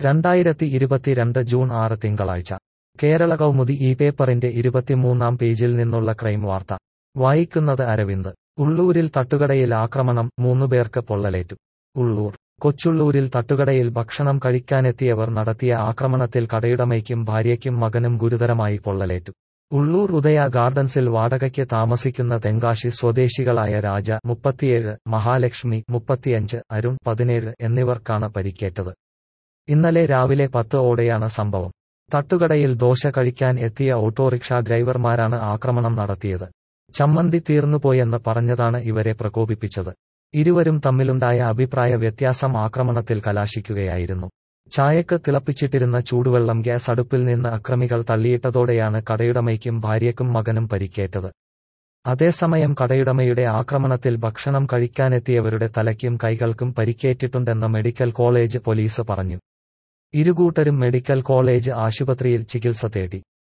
രണ്ടായിരത്തി ഇരുപത്തിരണ്ട് ജൂൺ ആറ് തിങ്കളാഴ്ച കേരള കൗമുദി ഈ പേപ്പറിന്റെ ഇരുപത്തിമൂന്നാം പേജിൽ നിന്നുള്ള ക്രൈം വാർത്ത വായിക്കുന്നത് അരവിന്ദ് ഉള്ളൂരിൽ തട്ടുകടയിൽ ആക്രമണം മൂന്നുപേർക്ക് പൊള്ളലേറ്റു ഉള്ളൂർ കൊച്ചുള്ളൂരിൽ തട്ടുകടയിൽ ഭക്ഷണം കഴിക്കാനെത്തിയവർ നടത്തിയ ആക്രമണത്തിൽ കടയുടമയ്ക്കും ഭാര്യയ്ക്കും മകനും ഗുരുതരമായി പൊള്ളലേറ്റു ഉള്ളൂർ ഉദയ ഗാർഡൻസിൽ വാടകയ്ക്ക് താമസിക്കുന്ന തെങ്കാശി സ്വദേശികളായ രാജ മുപ്പത്തിയേഴ് മഹാലക്ഷ്മി മുപ്പത്തിയഞ്ച് അരുൺ പതിനേഴ് എന്നിവർക്കാണ് പരിക്കേറ്റത് ഇന്നലെ രാവിലെ പത്ത് ഓടെയാണ് സംഭവം തട്ടുകടയിൽ ദോശ കഴിക്കാൻ എത്തിയ ഓട്ടോറിക്ഷ ഡ്രൈവർമാരാണ് ആക്രമണം നടത്തിയത് ചമ്മന്തി തീർന്നുപോയെന്ന് പറഞ്ഞതാണ് ഇവരെ പ്രകോപിപ്പിച്ചത് ഇരുവരും തമ്മിലുണ്ടായ അഭിപ്രായ വ്യത്യാസം ആക്രമണത്തിൽ കലാശിക്കുകയായിരുന്നു ചായക്ക് തിളപ്പിച്ചിട്ടിരുന്ന ചൂടുവെള്ളം ഗ്യാസ് അടുപ്പിൽ നിന്ന് അക്രമികൾ തള്ളിയിട്ടതോടെയാണ് കടയുടമയ്ക്കും ഭാര്യയ്ക്കും മകനും പരിക്കേറ്റത് അതേസമയം കടയുടമയുടെ ആക്രമണത്തിൽ ഭക്ഷണം കഴിക്കാനെത്തിയവരുടെ തലയ്ക്കും കൈകൾക്കും പരിക്കേറ്റിട്ടുണ്ടെന്ന് മെഡിക്കൽ കോളേജ് പോലീസ് പറഞ്ഞു ഇരുകൂട്ടരും മെഡിക്കൽ കോളേജ് ആശുപത്രിയിൽ ചികിത്സ തേടി